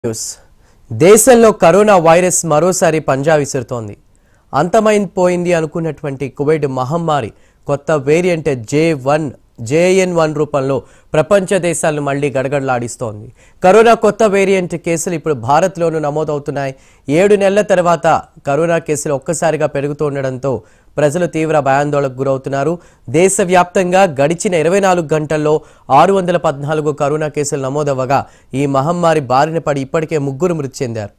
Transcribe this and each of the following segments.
News దేశంలో corona virus మరోసారి పంజా విసురుతోంది అంతమైపోయింది అనుకున్నటువంటి కోవిడ్ మహమ్మారి కొత్త variant J one JN one రూపంలో ప్రపంచ దేశాలను మళ్లీ గడగడలాడిస్తోంది కరోనా కొత్త వేరియంట్ కేసులు ఇప్పుడు భారత్లోనూ నమోదవుతున్నాయి ఏడు నెలల తర్వాత కరోనా కేసులు ఒక్కసారిగా పెరుగుతుండడంతో ప్రజలు తీవ్ర భయాందోళనకు గురవుతున్నారు దేశవ్యాప్తంగా గడిచిన ఇరవై నాలుగు గంటల్లో ఆరు వందల పద్నాలుగు కరోనా కేసులు నమోదవ్వగా ఈ మహమ్మారి బారిన పడి ఇప్పటికే ముగ్గురు మృతి చెందారు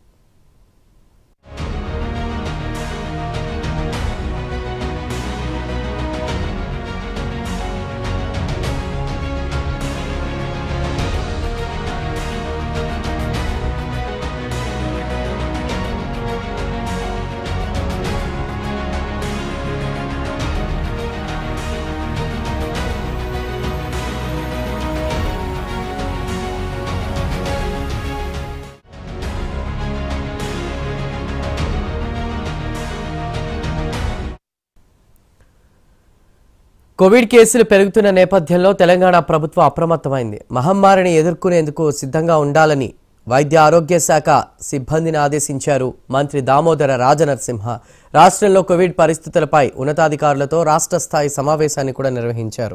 కోవిడ్ కేసులు పెరుగుతున్న నేపథ్యంలో తెలంగాణ ప్రభుత్వం అప్రమత్తమైంది మహమ్మారిని ఎదుర్కొనేందుకు సిద్ధంగా ఉండాలని వైద్య ఆరోగ్య శాఖ సిబ్బందిని ఆదేశించారు మంత్రి దామోదర రాజనరసింహ రాష్ట్రంలో కోవిడ్ పరిస్థితులపై ఉన్నతాధికారులతో రాష్ట్ర స్థాయి సమావేశాన్ని కూడా నిర్వహించారు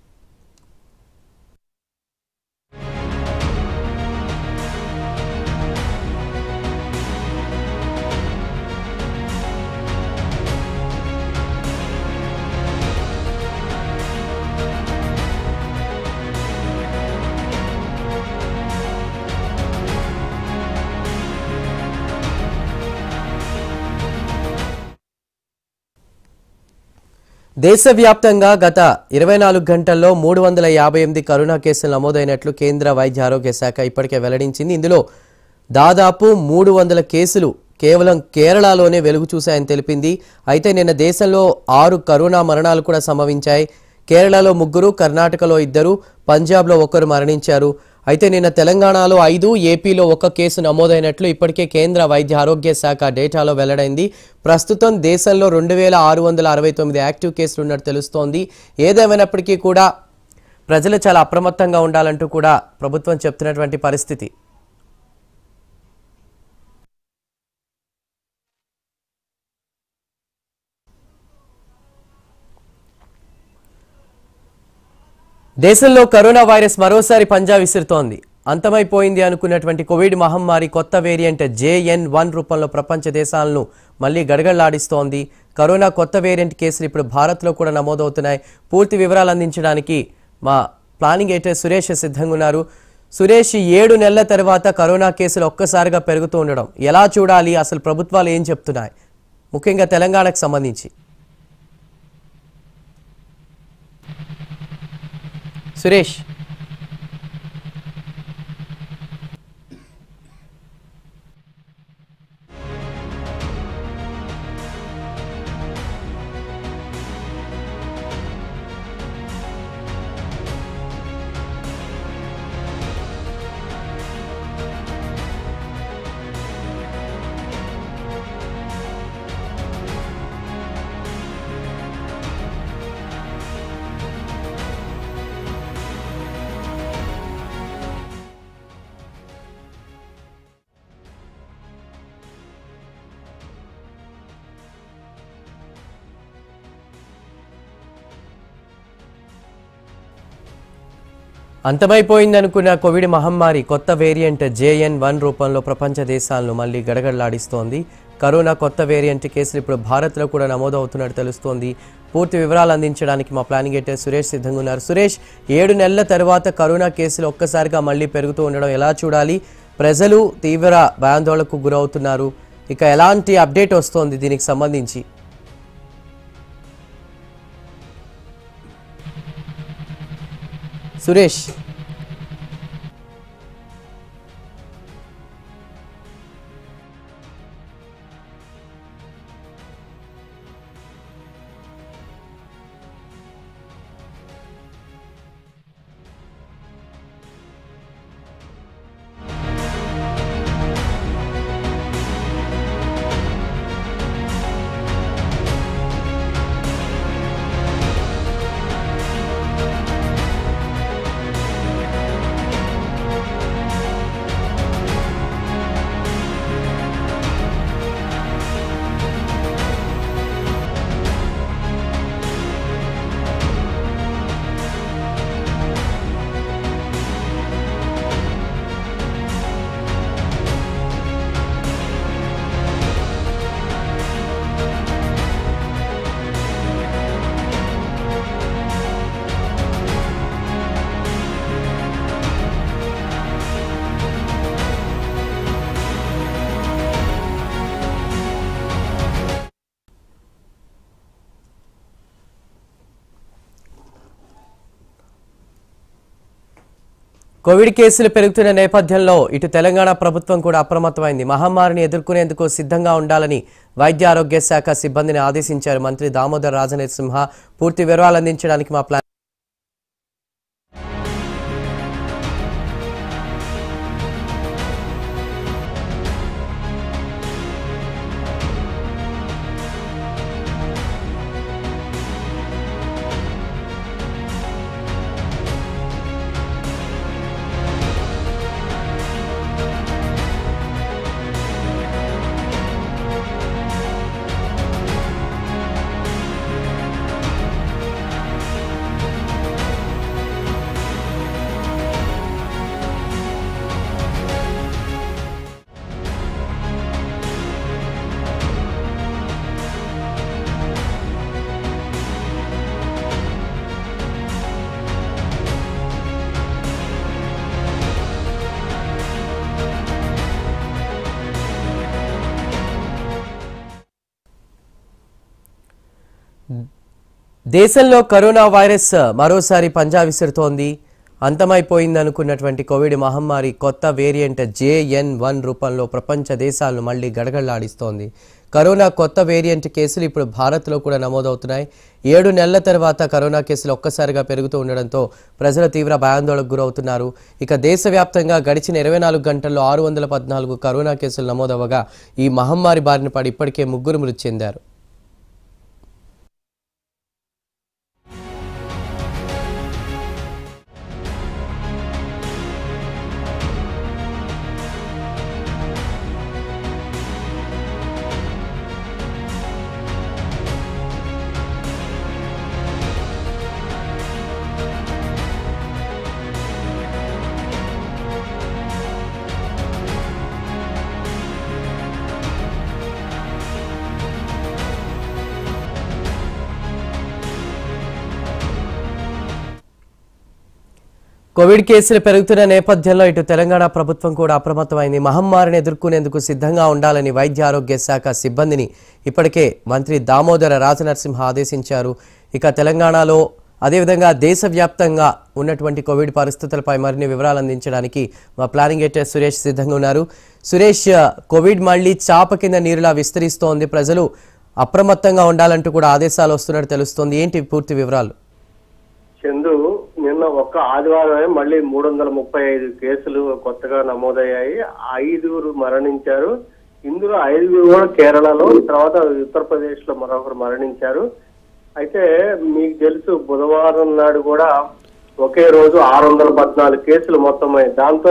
దేశవ్యాప్తంగా గత ఇరవై నాలుగు గంటల్లో మూడు వందల యాభై ఎనిమిది కరోనా కేసులు నమోదైనట్లు కేంద్ర వైద్య ఆరోగ్య శాఖ ఇప్పటికే వెల్లడించింది ఇందులో దాదాపు మూడు వందల కేసులు కేవలం కేరళలోనే వెలుగు చూశాయని తెలిపింది అయితే నిన్న దేశంలో ఆరు కరోనా మరణాలు కూడా సంభవించాయి కేరళలో ముగ్గురు కర్ణాటకలో ఇద్దరు పంజాబ్లో ఒకరు మరణించారు అయితే నిన్న తెలంగాణలో ఐదు ఏపీలో ఒక కేసు నమోదైనట్లు ఇప్పటికే కేంద్ర వైద్య ఆరోగ్య శాఖ డేటాలో వెల్లడైంది ప్రస్తుతం దేశంలో రెండు వేల ఆరు వందల అరవై తొమ్మిది యాక్టివ్ కేసులు ఉన్నట్టు తెలుస్తోంది ఏదేమైనప్పటికీ కూడా ప్రజలు చాలా అప్రమత్తంగా ఉండాలంటూ కూడా ప్రభుత్వం చెప్తున్నటువంటి పరిస్థితి దేశంలో కరోనా వైరస్ మరోసారి పంజా విసురుతోంది అంతమైపోయింది అనుకున్నటువంటి కోవిడ్ మహమ్మారి కొత్త వేరియంట్ జేఎన్ వన్ రూపంలో ప్రపంచ దేశాలను మళ్లీ గడగడలాడిస్తోంది కరోనా కొత్త వేరియంట్ కేసులు ఇప్పుడు భారత్లో కూడా నమోదవుతున్నాయి పూర్తి వివరాలు అందించడానికి మా ప్లానింగ్ ఎడిటర్ సురేష్ సిద్ధంగా ఉన్నారు సురేష్ ఏడు నెలల తర్వాత కరోనా కేసులు ఒక్కసారిగా పెరుగుతూ ఉండడం ఎలా చూడాలి అసలు ప్రభుత్వాలు ఏం చెప్తున్నాయి ముఖ్యంగా తెలంగాణకు సంబంధించి సురేష్ అంతమైపోయిందనుకున్న కోవిడ్ మహమ్మారి కొత్త వేరియంట్ జేఎన్ వన్ రూపంలో ప్రపంచ దేశాలను మళ్ళీ గడగడలాడిస్తోంది కరోనా కొత్త వేరియంట్ కేసులు ఇప్పుడు భారత్లో కూడా నమోదవుతున్నట్టు తెలుస్తోంది పూర్తి వివరాలు అందించడానికి మా ప్లానింగ్ ఎడిటర్ సురేష్ సిద్ధంగా ఉన్నారు సురేష్ ఏడు నెలల తర్వాత కరోనా కేసులు ఒక్కసారిగా మళ్ళీ పెరుగుతూ ఉండడం ఎలా చూడాలి ప్రజలు తీవ్ర భయాందోళనకు గురవుతున్నారు ఇక ఎలాంటి అప్డేట్ వస్తోంది దీనికి సంబంధించి సురేష్ కోవిడ్ కేసులు పెరుగుతున్న నేపథ్యంలో ఇటు తెలంగాణ ప్రభుత్వం కూడా అప్రమత్తమైంది మహమ్మారిని ఎదుర్కొనేందుకు సిద్ధంగా ఉండాలని వైద్య ఆరోగ్య శాఖ సిబ్బందిని ఆదేశించారు మంత్రి దామోదర్ రాజనరసింహ పూర్తి వివరాలు అందించడానికి మా ప్లాన్ దేశంలో కరోనా వైరస్ మరోసారి పంజా విసురుతోంది అంతమైపోయిందనుకున్నటువంటి కోవిడ్ మహమ్మారి కొత్త వేరియంట్ జేఎన్ వన్ రూపంలో ప్రపంచ దేశాలను మళ్లీ గడగడలాడిస్తోంది కరోనా కొత్త వేరియంట్ కేసులు ఇప్పుడు భారత్లో కూడా నమోదవుతున్నాయి ఏడు నెలల తర్వాత కరోనా కేసులు ఒక్కసారిగా పెరుగుతూ ఉండడంతో ప్రజలు తీవ్ర భయాందోళనకు గురవుతున్నారు ఇక దేశవ్యాప్తంగా గడిచిన ఇరవై నాలుగు గంటల్లో ఆరు వందల పద్నాలుగు కరోనా కేసులు నమోదవగా ఈ మహమ్మారి బారిన పడి ఇప్పటికే ముగ్గురు మృతి చెందారు కోవిడ్ కేసులు పెరుగుతున్న నేపథ్యంలో ఇటు తెలంగాణ ప్రభుత్వం కూడా అప్రమత్తమైంది మహమ్మారిని ఎదుర్కొనేందుకు సిద్ధంగా ఉండాలని వైద్య ఆరోగ్య శాఖ సిబ్బందిని ఇప్పటికే మంత్రి దామోదర రాజనరసింహ ఆదేశించారు ఇక తెలంగాణలో అదేవిధంగా దేశవ్యాప్తంగా ఉన్నటువంటి కోవిడ్ పరిస్థితులపై మరిన్ని వివరాలు అందించడానికి మా ప్లానింగ్ ఎడిటర్ సురేష్ సిద్ధంగా ఉన్నారు సురేష్ కోవిడ్ మళ్ళీ చాప కింద నీరులా విస్తరిస్తోంది ప్రజలు అప్రమత్తంగా ఉండాలంటూ కూడా ఆదేశాలు వస్తున్నట్టు తెలుస్తోంది ఏంటి పూర్తి వివరాలు చందు నిన్న ఒక్క ఆదివారమే మళ్ళీ మూడు వందల ముప్పై ఐదు కేసులు కొత్తగా నమోదయ్యాయి ఐదుగురు మరణించారు ఇందులో ఐదుగురు కూడా కేరళలో తర్వాత ఉత్తరప్రదేశ్ లో మరొకరు మరణించారు అయితే మీకు తెలుసు బుధవారం నాడు కూడా ఒకే రోజు ఆరు వందల పద్నాలుగు కేసులు మొత్తమై దాంతో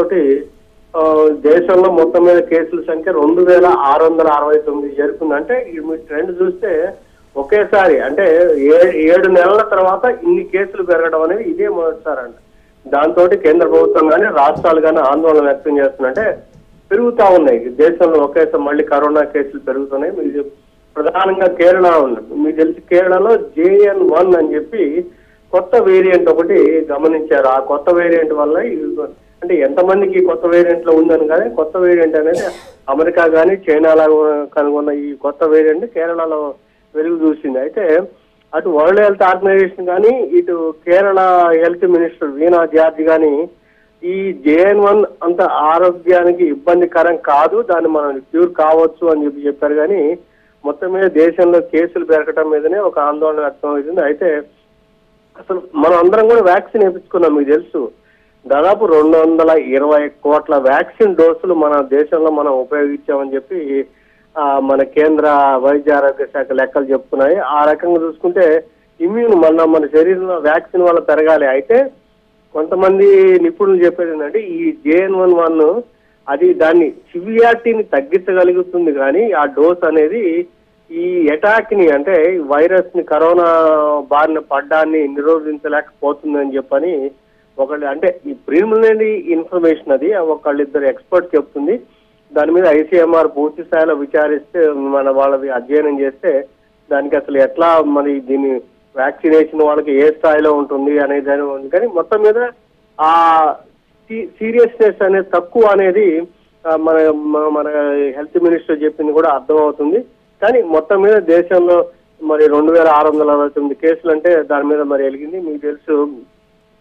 దేశంలో మొత్తం మీద కేసుల సంఖ్య రెండు వేల ఆరు వందల అరవై తొమ్మిది చేరుకుంది అంటే ఈ మీ ట్రెండ్ చూస్తే ఒకేసారి అంటే ఏ- ఏడు నెలల తర్వాత ఇన్ని కేసులు పెరగడం అనేది ఇదే మొదటిసారి అంట దాంతో కేంద్ర ప్రభుత్వం కానీ రాష్ట్రాలు కానీ ఆందోళన వ్యక్తం చేస్తున్నాయంటే పెరుగుతా ఉన్నాయి దేశంలో ఒకేసారి మళ్ళీ కరోనా కేసులు పెరుగుతున్నాయి మీకు ప్రధానంగా కేరళ ఉంది మీకు తెలిసి కేరళలో జేఎన్ వన్ అని చెప్పి కొత్త వేరియంట్ ఒకటి గమనించారు ఆ కొత్త వేరియంట్ వల్ల ఈ- అంటే ఎంతమందికి ఈ కొత్త వేరియంట్ లో ఉందని కానీ కొత్త వేరియంట్ అనేది అమెరికా కానీ చైనాలో కనుగొన్న ఈ కొత్త వేరియంట్ కేరళలో వెలుగు చూసింది అయితే అటు వరల్డ్ హెల్త్ ఆర్గనైజేషన్ కానీ ఇటు కేరళ హెల్త్ మినిస్టర్ వీణా జార్జ్ కానీ ఈ జేఎన్ వన్ అంత ఆరోగ్యానికి ఇబ్బందికరం కాదు దాన్ని మనం క్యూర్ కావచ్చు అని చెప్పి చెప్పారు కానీ మొత్తం మీద దేశంలో కేసులు పెరగటం మీదనే ఒక ఆందోళన వ్యక్తం అవుతుంది అయితే అసలు మనం అందరం కూడా వ్యాక్సిన్ వేయించుకున్నాం మీకు తెలుసు దాదాపు రెండు వందల ఇరవై కోట్ల వ్యాక్సిన్ డోసులు మన దేశంలో మనం ఉపయోగించామని చెప్పి ఆ, మన కేంద్ర వైద్య ఆరోగ్య శాఖ లెక్కలు చెప్తున్నాయి ఆ రకంగా చూసుకుంటే ఇమ్యూన్ మన మన శరీరంలో వ్యాక్సిన్ వల్ల పెరగాలి అయితే కొంతమంది నిపుణులు చెప్పేది ఏంటంటే ఈ జేఎన్ వన్ వన్ అది దాన్ని సివియారిటీని తగ్గించగలుగుతుంది కానీ ఆ డోస్ అనేది ఈ అటాక్ ని అంటే వైరస్ ని కరోనా బారిన పడ్డాన్ని నిరోధించలేకపోతుంది అని చెప్పని ఒకళ్ళు అంటే ఈ ప్రిలిమినరీ ఇన్ఫర్మేషన్ అది ఒకళ్ళిద్దరు ఎక్స్పర్ట్ చెప్తుంది దాని మీద ఐసీఎంఆర్ పూర్తి స్థాయిలో విచారిస్తే మన వాళ్ళది అధ్యయనం చేస్తే దానికి అసలు ఎట్లా మరి దీని వ్యాక్సినేషన్ వాళ్ళకి ఏ స్థాయిలో ఉంటుంది అనే దాని ఉంది కానీ మొత్తం మీద ఆ సీరియస్నెస్ అనేది తక్కువ అనేది ఆ, మన మన- మన హెల్త్ మినిస్టర్ చెప్పింది కూడా అర్థమవుతుంది కానీ మొత్తం మీద దేశంలో మరి రెండు వేల ఆరు వందల అరవై తొమ్మిది కేసులు అంటే దాని మీద మరి వెలిగింది మీకు తెలుసు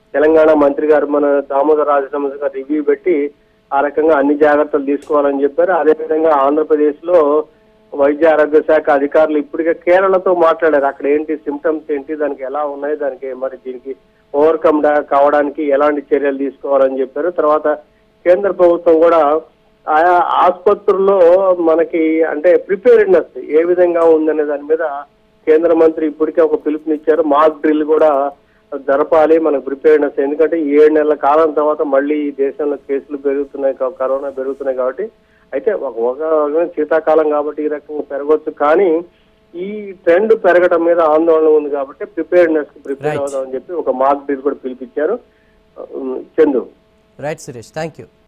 తెలంగాణ మంత్రి గారు మన దామోదర రాజనరసింహ గారు రివ్యూ పెట్టి ఆ రకంగా అన్ని జాగ్రత్తలు తీసుకోవాలని చెప్పారు అదేవిధంగా ఆంధ్రప్రదేశ్ లో వైద్య ఆరోగ్య శాఖ అధికారులు ఇప్పటికే కేరళతో మాట్లాడారు అక్కడ ఏంటి సిమ్టమ్స్ ఏంటి దానికి ఎలా ఉన్నాయి దానికి మరి దీనికి ఓవర్కమ్ కావడానికి ఎలాంటి చర్యలు తీసుకోవాలని చెప్పారు తర్వాత కేంద్ర ప్రభుత్వం కూడా ఆయా ఆసుపత్రుల్లో మనకి అంటే ప్రిపేర్డ్నెస్ ఏ విధంగా ఉందనే దాని మీద కేంద్ర మంత్రి ఇప్పటికే ఒక పిలుపునిచ్చారు మాక్ డ్రిల్ కూడా జరపాలి మనకు ప్రిపేర్డ్నెస్ ఎందుకంటే ఈ ఏడు నెలల కాలం తర్వాత మళ్ళీ ఈ దేశంలో కేసులు పెరుగుతున్నాయి కా- కరోనా పెరుగుతున్నాయి కాబట్టి అయితే ఒక ఒక శీతాకాలం కాబట్టి ఈ రకంగా పెరగవచ్చు కానీ ఈ ట్రెండ్ పెరగడం మీద ఆందోళన ఉంది కాబట్టి ప్రిపేర్డ్నెస్ ప్రిపేర్ Right. అవుదామని చెప్పి ఒక మాక్ డ్రిల్ కూడా పిలిపించారు um, Chandu right Suresh thank you